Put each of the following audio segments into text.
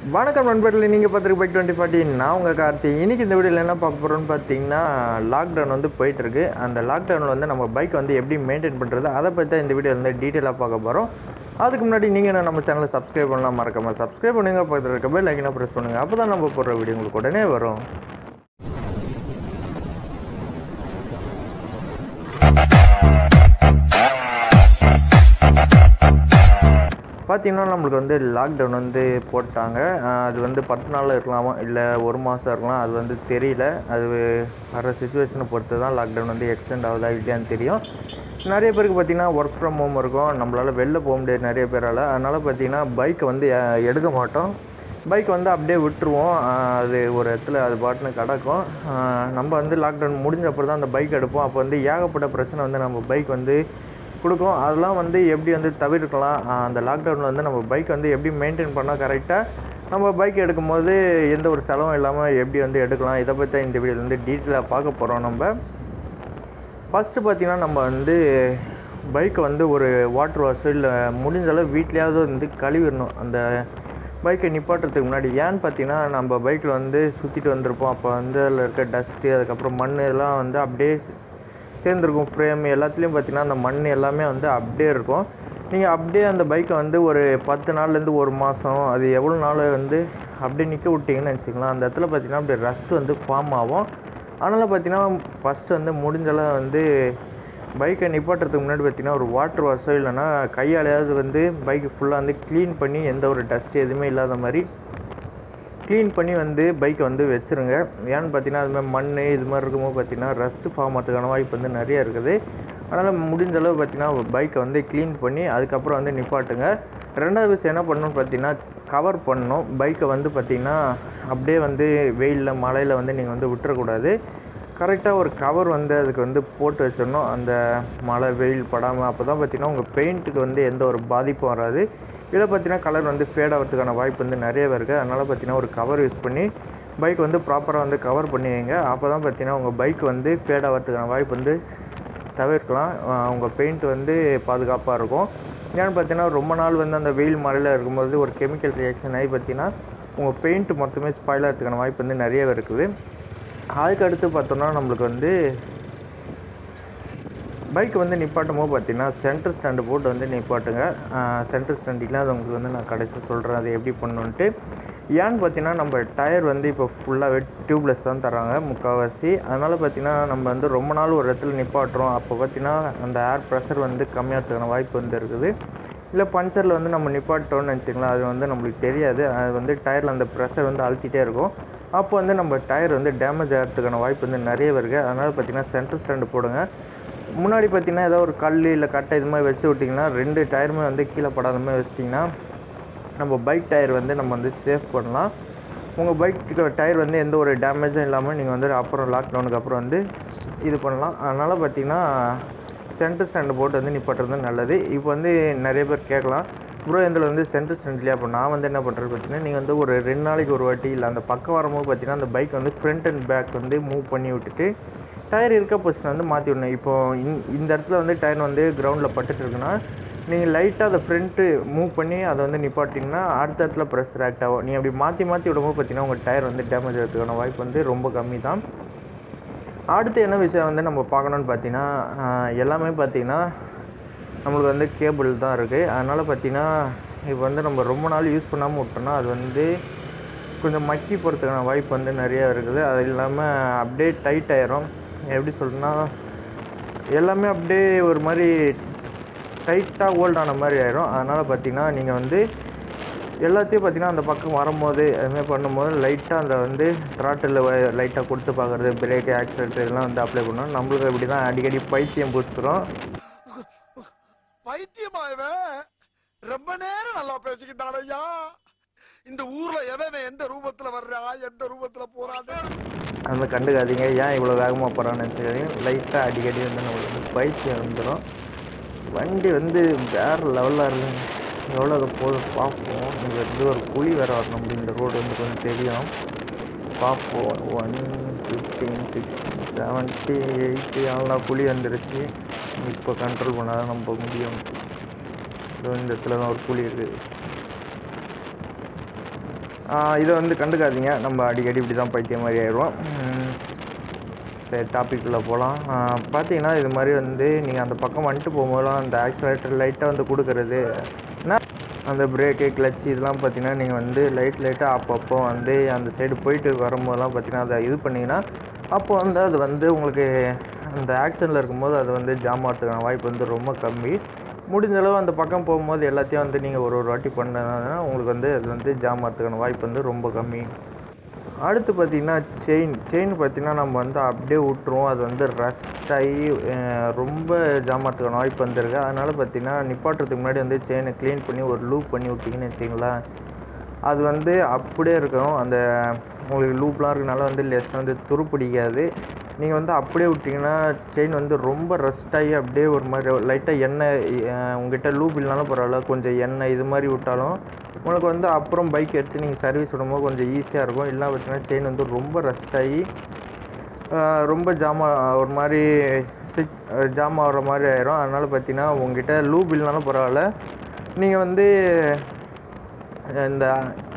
வணக்கம் நண்பர்களே நீங்கள் பார்த்துருக்கு பைக் டுவெண்ட்டி ஃபார்ட்டி நான் உங்கள் கார்த்தி இன்னைக்கு இந்த வீடியோவில் என்ன பார்க்க போகிறோம்னு பார்த்தீங்கன்னா லாக்டவுன் வந்து போயிட்டுருக்கு அந்த லாக்டவுனில் வந்து நம்ம பைக் வந்து எப்படி மெயின்டைன் பண்ணுறது அதை பற்றி தான் இந்த வீடியோ வந்து டீட்டெயிலாக பார்க்க போகிறோம் அதுக்கு முன்னாடி நீங்கள் என்ன நம்ம சேனலை சப்ஸ்கிரைப் பண்ணலாம் மறக்காமல் சப்ஸ்கிரைப் பண்ணுங்க பக்கத்தில் இருக்க போய் லைக்கினா ப்ரெஸ் பண்ணுங்கள் அப்போ தான் நம்ம போடுற வீடியோ உங்களுக்கு உடனே வரும் பார்த்தீங்கன்னா நம்மளுக்கு வந்து லாக்டவுன் வந்து போட்டாங்க ஆஹ் அது வந்து பத்து நாள் இருக்கலாமா இல்லை ஒரு மாதம் இருக்கலாம் அது வந்து தெரியல அது வர சுச்சுவேஷனை பொறுத்து தான் லாக்டவுன் வந்து எக்ஸ்டெண்ட் ஆகுதா இல்லையான்னு தெரியும் நிறைய பேருக்கு பார்த்தீங்கன்னா ஒர்க் ஃப்ரம் ஹோம் இருக்கும் நம்மளால் வெளில போக முடியாது நிறைய பேரால் அதனால் பார்த்தீங்கன்னா பைக்கை வந்து அஹ், எடுக்க மாட்டோம் பைக் வந்து அப்படியே விட்டுருவோம் ஆஹ் அது ஒரு இடத்துல அது பாட்டுன்னு கிடக்கும் ஆஹ் நம்ம வந்து லாக்டவுன் முடிஞ்ச அப்புறம் தான் அந்த பைக் எடுப்போம் அப்போ வந்து ஏகப்பட்ட பிரச்சனை வந்து நம்ம பைக் வந்து கொடுக்கும் அதெல்லாம் வந்து எப்படி வந்து தவிர்க்கலாம் ஆஹ் அந்த லாக்டவுனில் வந்து நம்ம பைக் வந்து எப்படி மெயின்டைன் பண்ணால் கரெக்டாக நம்ம பைக் எடுக்கும்போது எந்த ஒரு செலவும் இல்லாமல் எப்படி வந்து எடுக்கலாம் இதை பற்றி இந்த வீடியோவில் வந்து டீட்டெயிலாக பார்க்க போகிறோம் நம்ம ஃபஸ்ட்டு பார்த்தீங்கன்னா நம்ம வந்து பைக்கை வந்து ஒரு வாட்டர் வாஷோ இல்லை முடிஞ்ச அளவு வீட்லேயாவது வந்து கழுவிடணும் அந்த பைக்கை நிப்பாட்டுறதுக்கு முன்னாடி ஏன்னு பார்த்தீங்கன்னா நம்ம பைக்கில் வந்து சுற்றிட்டு வந்திருப்போம் அப்போ வந்து அதில் இருக்க டஸ்ட்டு அதுக்கப்புறம் மண் எல்லாம் வந்து அப்படியே சேர்ந்துருக்கும் ஃப்ரேம் எல்லாத்துலேயும் பார்த்தீங்கன்னா அந்த மண் எல்லாமே வந்து அப்படியே இருக்கும் நீங்கள் அப்படியே அந்த பைக்கை வந்து ஒரு பத்து நாள்லேருந்து ஒரு மாதம் அது எவ்வளோ நாள் வந்து அப்படியே நிற்க விட்டிங்கன்னு வச்சுக்கலாம் அந்த இடத்துல பார்த்தீங்கன்னா அப்படியே ரஸ்ட் வந்து ஃபார்ம் ஆகும் அதனால் பார்த்தீங்கன்னா ஃபஸ்ட்டு வந்து முடிஞ்சளவு வந்து பைக்கை நிப்பாட்டுறதுக்கு முன்னாடி பார்த்தீங்கன்னா ஒரு வாட்டர் வாஷோ இல்லைன்னா கையாலையாவது வந்து பைக்கு ஃபுல்லாக வந்து க்ளீன் பண்ணி எந்த ஒரு டஸ்ட் எதுவுமே இல்லாத மாதிரி க்ளீன் பண்ணி வந்து பைக்கை வந்து வச்சுருங்க ஏன்னு பார்த்தீங்கன்னா அது மாதிரி மண் இது மாதிரி இருக்கும்போது பார்த்தீங்கன்னா ரஸ்ட்டு ஃபார்ம் ஆகிறதுக்கான வாய்ப்பு வந்து நிறைய இருக்குது அதனால் முடிஞ்ச அளவு பார்த்தீங்கன்னா பைக்கை வந்து க்ளீன் பண்ணி அதுக்கப்புறம் வந்து நிப்பாட்டுங்க ரெண்டாவது விஷயம் என்ன பண்ணணும்னு பார்த்தீங்கன்னா கவர் பண்ணணும் பைக்கை வந்து பார்த்தீங்கன்னா அப்படியே வந்து வெயிலில் மழையில் வந்து நீங்கள் வந்து விட்டுறக்கூடாது கரெக்டாக ஒரு கவர் வந்து அதுக்கு வந்து போட்டு வச்சிடணும் அந்த மழை வெயில் படாமல் அப்போ தான் பார்த்தீங்கன்னா உங்கள் பெயிண்ட்டுக்கு வந்து எந்த ஒரு பாதிப்பும் வராது இதில் பார்த்தீங்கன்னா கலர் வந்து ஃபேட் ஆகிறதுக்கான வாய்ப்பு வந்து நிறையவே இருக்குது அதனால் பார்த்தீங்கன்னா ஒரு கவர் யூஸ் பண்ணி பைக் வந்து ப்ராப்பராக வந்து கவர் பண்ணி வைங்க அப்போ தான் பார்த்தீங்கன்னா உங்கள் பைக் வந்து ஃபேட் ஆகிறதுக்கான வாய்ப்பு வந்து தவிர்க்கலாம் அஹ் உங்கள் பெயிண்ட் வந்து பாதுகாப்பாக இருக்கும் ஏன்னு பார்த்தீங்கன்னா ரொம்ப நாள் வந்து அந்த வெயில் மழையில் இருக்கும்போது ஒரு கெமிக்கல் ரியாக்ஷன் ஆகி பார்த்தீங்கன்னா உங்கள் பெயிண்ட் மொத்தமே ஸ்பாயில் ஆகிறதுக்கான வாய்ப்பு வந்து நிறையவே இருக்குது அதுக்கு அடுத்து பார்த்தோம்னா நம்மளுக்கு வந்து பைக் வந்து நிப்பாட்டும் போது பார்த்தீங்கன்னா சென்டர் ஸ்டாண்டு போட்டு வந்து நிப்பாட்டுங்க சென்டர் ஸ்டாண்ட் இல்லாதவங்களுக்கு வந்து நான் கடைசி சொல்கிறேன் அது எப்படி பண்ணணுன்ட்டு ஏன்னு பார்த்தீங்கன்னா நம்ம டயர் வந்து இப்போ ஃபுல்லாகவே டியூப்லெஸ் தான் தராங்க முக்கால்வாசி அதனால் பார்த்தீங்கன்னா நம்ம வந்து ரொம்ப நாள் ஒரு இடத்துல நிப்பாட்டுறோம் அப்போ பார்த்தீங்கன்னா அந்த ஏர் ப்ரெஷர் வந்து கம்மியாகிறதுக்கான வாய்ப்பு வந்து இருக்குது இல்லை பஞ்சரில் வந்து நம்ம நிப்பாட்டோம்னு வச்சுக்கலாம் அது வந்து நம்மளுக்கு தெரியாது அது வந்து டயரில் அந்த ப்ரெஷர் வந்து அழுத்திட்டே இருக்கும் அப்போ வந்து நம்ம டயர் வந்து டேமேஜ் ஆகிறதுக்கான வாய்ப்பு வந்து நிறைய இருக்குது அதனால் பார்த்தீங்கன்னா சென்டர் ஸ்டாண்டு போடுங்க முன்னாடி பார்த்தீங்கன்னா ஏதோ ஒரு கல் இல்லை கட்டை இது மாதிரி வச்சு விட்டிங்கன்னா ரெண்டு டயருமே வந்து கீழே படாத மாதிரி வச்சிட்டிங்கன்னா நம்ம பைக் டயர் வந்து நம்ம வந்து சேஃப் பண்ணலாம் உங்கள் பைக் டயர் வந்து எந்த ஒரு டேமேஜும் இல்லாமல் நீங்கள் வந்து அப்புறம் லாக்டவுனுக்கு அப்புறம் வந்து இது பண்ணலாம் அதனால் பார்த்தீங்கன்னா சென்டர் ஸ்டாண்டு போட்டு வந்து நிப்பாட்டுறது நல்லது இப்போ வந்து நிறைய பேர் கேட்கலாம் ப்ரோ இதில் வந்து சென்டர் ஸ்டாண்ட் இல்லையா அப்போ நான் வந்து என்ன பண்ணுறது பார்த்தீங்கன்னா நீங்கள் வந்து ஒரு ரெண்டு நாளைக்கு ஒரு வாட்டி இல்லை அந்த பக்கம் வரும்போது பார்த்தீங்கன்னா அந்த பைக் வந்து ஃப்ரண்ட் அண்ட் பேக் வந்து மூவ் பண்ணி விட்டுட்டு டயர் இருக்க பொசிஷன் வந்து மாற்றி விடணும் இப்போ இந் இந்த இடத்துல வந்து டயர் வந்து கிரவுண்டில் பட்டுட்டு இருக்குன்னா நீங்கள் லைட்டாக அதை ஃப்ரண்ட்டு மூவ் பண்ணி அதை வந்து நிப்பாட்டிங்கன்னா அடுத்த இடத்துல ப்ரெஷர் ஆக்ட் ஆகும் நீங்கள் அப்படி மாற்றி மாற்றி விடும்போது பார்த்தீங்கன்னா உங்கள் டயர் வந்து டேமேஜ் ஆகிறதுக்கான வாய்ப்பு வந்து ரொம்ப கம்மி தான் அடுத்து என்ன விஷயம் வந்து நம்ம பார்க்கணுன்னு பார்த்தீங்கன்னா ஆஹ், எல்லாமே பார்த்தீங்கன்னா நம்மளுக்கு வந்து கேபிள் தான் இருக்குது அதனால் பார்த்தீங்கன்னா இப்போ வந்து நம்ம ரொம்ப நாள் யூஸ் பண்ணாமல் விட்டோம்னா அது வந்து கொஞ்சம் மக்கி போகிறதுக்கான வாய்ப்பு வந்து நிறையா இருக்குது அது இல்லாமல் அப்படியே டைட் ஆயிரும் எப்படி சொல்றேன்னா எல்லாமே அப்படியே ஒரு மாதிரி டைட்டாக ஹோல்ட் ஆன மாதிரி ஆயிரும் அதனால் பார்த்தீங்கன்னா நீங்கள் வந்து எல்லாத்தையும் பார்த்தீங்கன்னா அந்த பக்கம் வரும்போது அதுமாதிரி பண்ணும்போது லைட்டாக அந்த வந்து த்ராட்டில் லைட்டாக கொடுத்து பார்க்குறது பிரேக்கு ஆக்சிலேட்டர் இதெல்லாம் வந்து அப்ளை பண்ணோம் நம்மளுக்கு இப்படி தான் அடிக்கடி பைத்தியம் பிடிச்சிரும் பைத்தியமா இவன் ரொம்ப நேரம் நல்லா பேசிக்கிட்டான் ஐயா இந்த ஊர்ல எவன் எந்த ரூபத்துல வர்றா எந்த ரூபத்துல போறான்னு அந்த கண்டுக்காதீங்க ஏன் இவ்வளோ வேகமாக போகிறான்னு நினச்சிக்காதீங்க லைட்டாக அடிக்கடி வந்து நம்மளுக்கு வந்து பைத்தியம் வந்துடும் வண்டி வந்து வேறு லெவலில் இருக்குங்க எவ்வளோ அது போகுது பார்ப்போம் இங்கே வந்து ஒரு குழி வேறு வரணும் இந்த ரோடு வந்து கொஞ்சம் தெரியும் பார்ப்போம் one fifteen sixteen seventy eighty எல்லாம் குழி வந்துருச்சு இப்போ கண்ட்ரோல் பண்ணால் தான் நம்ம முடியும் இதோ இந்த இடத்துல தான் ஒரு குழி இருக்குது இதை வந்து கண்டுக்காதீங்க நம்ம அடிக்கடி இப்படி தான் பைத்தியம் மாதிரி ஆயிடுவோம் உம், சரி டாபிக்குள்ளே போகலாம் பார்த்தீங்கன்னா இது மாதிரி வந்து நீங்கள் அந்த பக்கம் வந்துட்டு போகும்போதெல்லாம் அந்த ஆக்சிலேட்டர் லைட்டாக வந்து கொடுக்குறது என்ன அந்த பிரேக்கு கிளச்சு இதெல்லாம் பார்த்தீங்கன்னா நீங்கள் வந்து லைட் லைட்டாக அப்பப்போ வந்து அந்த சைடு போயிட்டு வரும்போதெல்லாம் பார்த்தீங்கன்னா அதை இது பண்ணிங்கன்னா அப்போ வந்து அது வந்து உங்களுக்கு அந்த ஆக்சிடெண்ட்டில் இருக்கும்போது அது வந்து ஜாம் ஆகிறதுக்கான வாய்ப்பு வந்து ரொம்ப கம்மி முடிஞ்ச அளவு அந்த பக்கம் போகும்போது எல்லாத்தையும் வந்து நீங்கள் ஒரு ஒரு வாட்டி பண்ணதுனா உங்களுக்கு வந்து அது வந்து ஜாம் ஆகிறதுக்கான வாய்ப்பு வந்து ரொம்ப கம்மி அடுத்து பார்த்தீங்கன்னா செயின் செயின் பார்த்தீங்கன்னா நம்ம வந்து அப்படியே விட்டுருவோம் அது வந்து ரஸ்ட் ஆகி அஹ், ரொம்ப ஜாமாத்துக்கான வாய்ப்பு வந்திருக்கு அதனால் பார்த்தீங்கன்னா நிப்பாட்டுறதுக்கு முன்னாடி வந்து செயினை க்ளீன் பண்ணி ஒரு லூப் பண்ணி விட்டிங்கன்னு வச்சிங்களேன் அது வந்து அப்படியே இருக்கும் அந்த உங்களுக்கு லூப்லாம் இருக்கனால வந்து லெஸ் வந்து துருப்பிடிக்காது நீங்கள் வந்து அப்படியே விட்டிங்கன்னா செயின் வந்து ரொம்ப ரஸ்ட் ஆகி அப்படியே ஒரு மாதிரி லைட்டாக எண்ணெய் அஹ், உங்ககிட்ட லூப் இல்லைனாலும் பரவாயில்ல கொஞ்சம் எண்ணெய் இது மாதிரி விட்டாலும் உங்களுக்கு வந்து அப்புறம் பைக் எடுத்து நீங்கள் சர்வீஸ் விடும்போது கொஞ்சம் ஈஸியாக இருக்கும் இல்லை பார்த்தீங்கன்னா செயின் வந்து ரொம்ப ரஸ்ட் ஆகி ஆஹ் ரொம்ப ஜாமா ஒரு மாதிரி சிக் ஜாம் ஆகிற மாதிரி ஆயிரும் அதனால் பார்த்தீங்கன்னா உங்ககிட்ட லூப் இல்லைனாலும் பரவாயில்ல நீங்கள் வந்து இந்த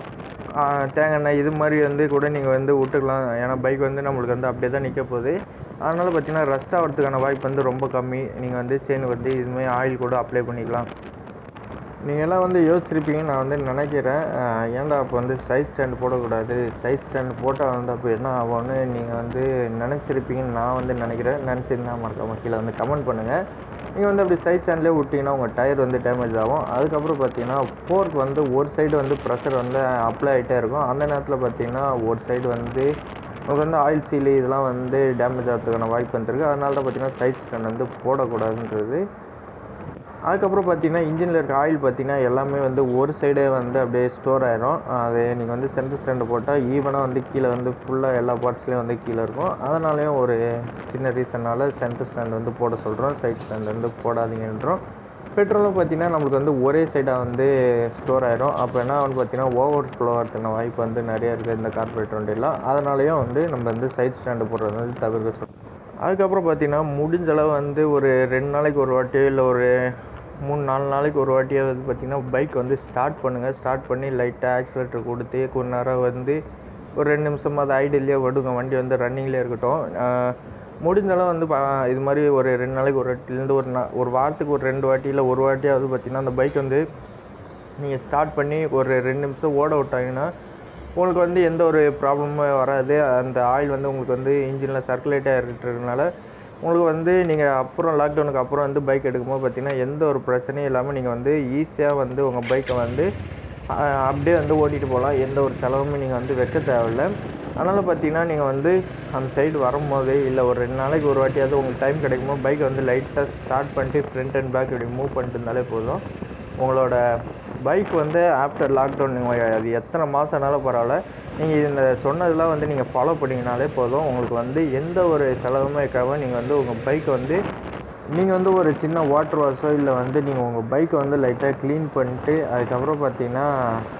ஆஹ், தேங்காய் எண்ணெய் இது மாதிரி வந்து கூட நீங்கள் வந்து விட்டுக்கலாம் ஏன்னா பைக் வந்து நம்மளுக்கு வந்து அப்படியே தான் நிற்க போகுது அதனால் பார்த்தீங்கன்னா ரஸ்ட் ஆகிறதுக்கான வாய்ப்பு வந்து ரொம்ப கம்மி நீங்கள் வந்து செயின் வந்து இதுமாதிரி ஆயில் கூட அப்ளை பண்ணிக்கலாம் நீங்கள் எல்லாம் வந்து யோசிச்சிருப்பீங்கன்னு நான் வந்து நினைக்கிறேன் அஹ் ஏன்டா அப்போ வந்து சைட் ஸ்டாண்ட் போடக்கூடாது சைட் ஸ்டாண்ட் போட்டால் வந்து அப்போ என்ன ஆகும்னு நீங்கள் வந்து நினச்சிருப்பீங்கன்னு நான் வந்து நினைக்கிறேன் நினச்சிருந்தா மறக்காம கீழே வந்து கமெண்ட் பண்ணுங்கள் நீங்கள் வந்து அப்படி சைட் ஸ்டாண்ட்லேயே விட்டிங்கன்னா உங்கள் டயர் வந்து டேமேஜ் ஆகும் அதுக்கப்புறம் பார்த்தீங்கன்னா ஃபோர்க் வந்து ஒரு சைடு வந்து ப்ரெஷர் வந்து அப்ளை ஆகிட்டே இருக்கும் அந்த நேரத்தில் பார்த்தீங்கன்னா ஒரு சைடு வந்து உங்களுக்கு வந்து ஆயில் சீலு இதெல்லாம் வந்து டேமேஜ் ஆகிறதுக்கான வாய்ப்பு வந்துருக்கு அதனால தான் பார்த்தீங்கன்னா சைட் ஸ்டாண்ட் வந்து போடக்கூடாதுன்றது அதுக்கப்புறம் பார்த்தீங்கன்னா இன்ஜினில் இருக்க ஆயில் பார்த்தீங்கன்னா எல்லாமே வந்து ஒரு சைடே வந்து அப்படியே ஸ்டோர் ஆயிரும் அது நீங்கள் வந்து சென்டர் ஸ்டாண்டு போட்டால் ஈவனாக வந்து கீழே வந்து ஃபுல்லாக எல்லா பார்ட்ஸ்லேயும் வந்து கீழே இருக்கும் அதனாலேயும் ஒரு சின்ன ரீசனால் சென்டர் ஸ்டாண்ட் வந்து போட சொல்கிறோம் சைட் ஸ்டாண்ட் வந்து போடாதீங்கன்றோம் பெட்ரோலும் பார்த்தீங்கன்னா நம்மளுக்கு வந்து ஒரே சைடாக வந்து ஸ்டோர் ஆயிரும் அப்போ என்ன ஆகும்னு பார்த்தீங்கன்னா ஓவர் ஃப்ளோ ஆகிறதுக்கான வாய்ப்பு வந்து நிறைய இருக்குது இந்த கார்பரேட் வண்டியெல்லாம் அதனாலேயும் வந்து நம்ம வந்து சைட் ஸ்டாண்டு போடுறது வந்து தவிர்க்க சொல்கிறோம் அதுக்கப்புறம் பார்த்தீங்கன்னா முடிஞ்ச அளவு வந்து ஒரு ரெண்டு நாளைக்கு ஒரு வாட்டியோ இல்லை ஒரு மூணு நாலு நாளைக்கு ஒரு வாட்டியோ வந்து பார்த்திங்கன்னா பைக் வந்து ஸ்டார்ட் பண்ணுங்கள் ஸ்டார்ட் பண்ணி லைட்டாக ஆக்சிலேட்டர் கொடுத்து கொஞ்ச நேரம் வந்து ஒரு ரெண்டு நிமிஷம் அது ஐடியிலேயே விடுங்க வண்டி வந்து ரன்னிங்லேயே இருக்கட்டும் ஆஹ் முடிஞ்ச அளவு வந்து பா இது மாதிரி ஒரு ரெண்டு நாளைக்கு ஒரு வாட்டிலேருந்து ஒரு நா ஒரு வாரத்துக்கு ஒரு ரெண்டு வாட்டி இல்லை ஒரு வாட்டியாவது பார்த்திங்கன்னா அந்த பைக் வந்து நீங்கள் ஸ்டார்ட் பண்ணி ஒரு ரெண்டு நிமிஷம் ஓட விட்டாங்கன்னா உங்களுக்கு வந்து எந்த ஒரு ப்ராப்ளமும் வராது அந்த ஆயில் வந்து உங்களுக்கு வந்து இன்ஜினில் சர்க்குலேட் ஆகிட்டுறதுனால உங்களுக்கு வந்து நீங்கள் அப்புறம் லாக்டவுனுக்கு அப்புறம் வந்து பைக் எடுக்கும்போது பார்த்தீங்கன்னா எந்த ஒரு பிரச்சனையும் இல்லாமல் நீங்கள் வந்து ஈஸியாக வந்து உங்கள் பைக்கை வந்து ஆஹ், அப்படியே வந்து ஓட்டிகிட்டு போகலாம் எந்த ஒரு செலவுமே நீங்கள் வந்து வைக்க தேவையில்ல அதனால் பார்த்தீங்கன்னா நீங்கள் வந்து அந்த சைடு வரும்போது இல்லை ஒரு ரெண்டு நாளைக்கு ஒரு வாட்டியாவது உங்களுக்கு டைம் கிடைக்கும்போது பைக்கை வந்து லைட்டாக ஸ்டார்ட் பண்ணிட்டு ஃப்ரண்ட் அண்ட் பேக் இப்படி மூவ் பண்ணிட்டு இருந்தாலே போதும் உங்களோட பைக் வந்து ஆஃப்டர் லாக்டவுன் நீங்கள் அது எத்தனை மாதம்னாலும் பரவாயில்ல நீங்கள் இந்த சொன்னதெல்லாம் வந்து நீங்கள் ஃபாலோ பண்ணிங்கனாலே போதும் உங்களுக்கு வந்து எந்த ஒரு செலவுமே இருக்காமல் நீங்கள் வந்து உங்கள் பைக்கை வந்து நீங்கள் வந்து ஒரு சின்ன வாட்டர் வாஷோ இல்லை வந்து நீங்கள் உங்கள் பைக்கை வந்து லைட்டாக க்ளீன் பண்ணிட்டு அதுக்கப்புறம் பார்த்தீங்கன்னா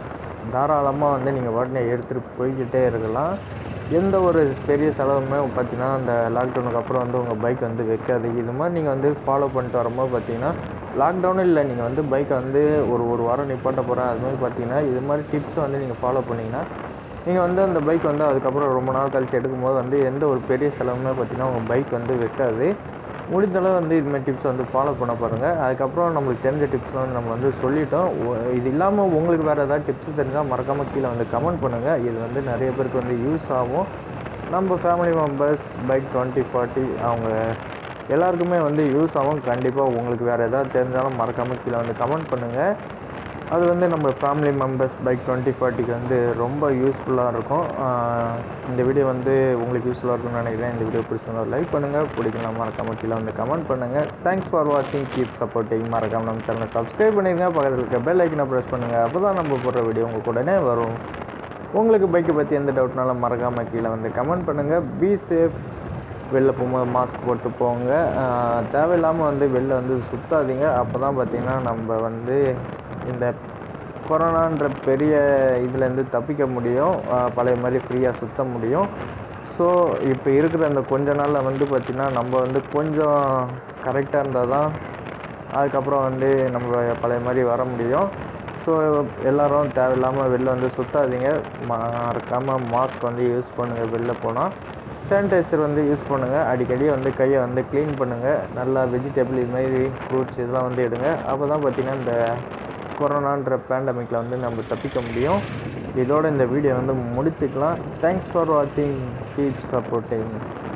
தாராளமாக வந்து நீங்கள் வாட்டினை எடுத்துகிட்டு போய்கிட்டே இருக்கலாம் எந்த ஒரு பெரிய செலவுமே பார்த்தீங்கன்னா அந்த லாக்டவுனுக்கு அப்புறம் வந்து உங்கள் பைக் வந்து வைக்காது இது மாதிரி நீங்கள் வந்து ஃபாலோ பண்ணிட்டு வரும்போது பார்த்தீங்கன்னா லாக்டவுனும் இல்லை நீங்கள் வந்து பைக்கை வந்து ஒரு ஒரு வாரம் நிப்பாட்ட போகிறேன் அது மாதிரி பார்த்தீங்கன்னா இது மாதிரி டிப்ஸை வந்து நீங்கள் ஃபாலோ பண்ணிங்கன்னா நீங்கள் வந்து அந்த பைக் வந்து அதுக்கப்புறம் ரொம்ப நாள் கழிச்சு எடுக்கும்போது வந்து எந்த ஒரு பெரிய செலவுமே பார்த்தீங்கன்னா உங்கள் பைக் வந்து வைக்காது முடிஞ்ச அளவு வந்து இதுமாதிரி டிப்ஸ் வந்து ஃபாலோ பண்ண பாருங்கள் அதுக்கப்புறம் நம்மளுக்கு தெரிஞ்ச டிப்ஸ்லாம் வந்து நம்ம வந்து சொல்லிட்டோம் ஒ- இது இல்லாமல் உங்களுக்கு வேறு ஏதாவது டிப்ஸ் தெரிஞ்சால் மறக்காமல் கீழே வந்து கமெண்ட் பண்ணுங்கள் இது வந்து நிறைய பேருக்கு வந்து யூஸ் ஆகும் நம்ம family members bike twenty forty அவங்க எல்லாருக்குமே வந்து யூஸ் ஆகும் கண்டிப்பாக உங்களுக்கு வேறு ஏதாவது தெரிஞ்சாலும் மறக்காமல் கீழே வந்து கமெண்ட் பண்ணுங்கள் அது வந்து நம்ம ஃபேமிலி மெம்பர்ஸ் பைக் டுவெண்ட்டி ஃபார்ட்டிக்கு வந்து ரொம்ப யூஸ்ஃபுல்லாக இருக்கும் ஆஹ் இந்த வீடியோ வந்து உங்களுக்கு யூஸ்ஃபுல்லாக இருக்கும்னு நினைக்கிறேன் இந்த வீடியோ பிடிச்சிருந்தா லைக் பண்ணுங்கள் பிடிக்கலாம் மறக்காமல் கீழே வந்து கமெண்ட் பண்ணுங்கள் தேங்க்ஸ் ஃபார் வாட்சிங் கீப் சப்போர்ட்டிங் மறக்காம நம்ம சேனலை சப்ஸ்கிரைப் பண்ணிடுங்க பக்கத்தில் இருக்க பெல் ஐக்கனை ப்ரெஸ் பண்ணுங்கள் அப்போ தான் நம்ம போடுற வீடியோ உங்களுக்கு உடனே வரும் உங்களுக்கு பைக்கை பற்றி எந்த டவுட்னாலும் மறக்காமல் கீழே வந்து கமெண்ட் பண்ணுங்கள் பி சேஃப் வெளில போகும்போது மாஸ்க் போட்டு போங்க ஆஹ் தேவையில்லாமல் வந்து வெளில வந்து சுத்தாதீங்க அப்போ தான் பார்த்தீங்கன்னா நம்ம வந்து இந்த கொரோனான்ற பெரிய இதுலேருந்து தப்பிக்க முடியும் ஆஹ் பழைய மாதிரி ஃப்ரீயாக சுத்த முடியும் ஸோ இப்போ இருக்கிற அந்த கொஞ்ச நாளில் வந்து பார்த்திங்கன்னா நம்ம வந்து கொஞ்சம் கரெக்டாக இருந்தால் தான் அதுக்கப்புறம் வந்து நம்ம பழைய மாதிரி வர முடியும் ஸோ எல்லோரும் தேவையில்லாமல் வெளில வந்து சுற்றாதீங்க மறக்காமல் மாஸ்க் வந்து யூஸ் பண்ணுங்கள் வெளில போனால் சானிடைசர் வந்து யூஸ் பண்ணுங்கள் அடிக்கடி வந்து கையை வந்து க்ளீன் பண்ணுங்கள் நல்லா வெஜிடபிள் இதுமாதிரி ஃப்ரூட்ஸ் இதெல்லாம் வந்து எடுங்க அப்போ தான் பார்த்திங்கன்னா இந்த கொரோனான்ற பேண்டமிக்கில் வந்து நம்ம தப்பிக்க முடியும் இதோட இந்த வீடியோ வந்து முடிச்சுக்கலாம் தேங்க்ஸ் ஃபார் வாட்சிங் கீப் சப்போர்ட்டிங்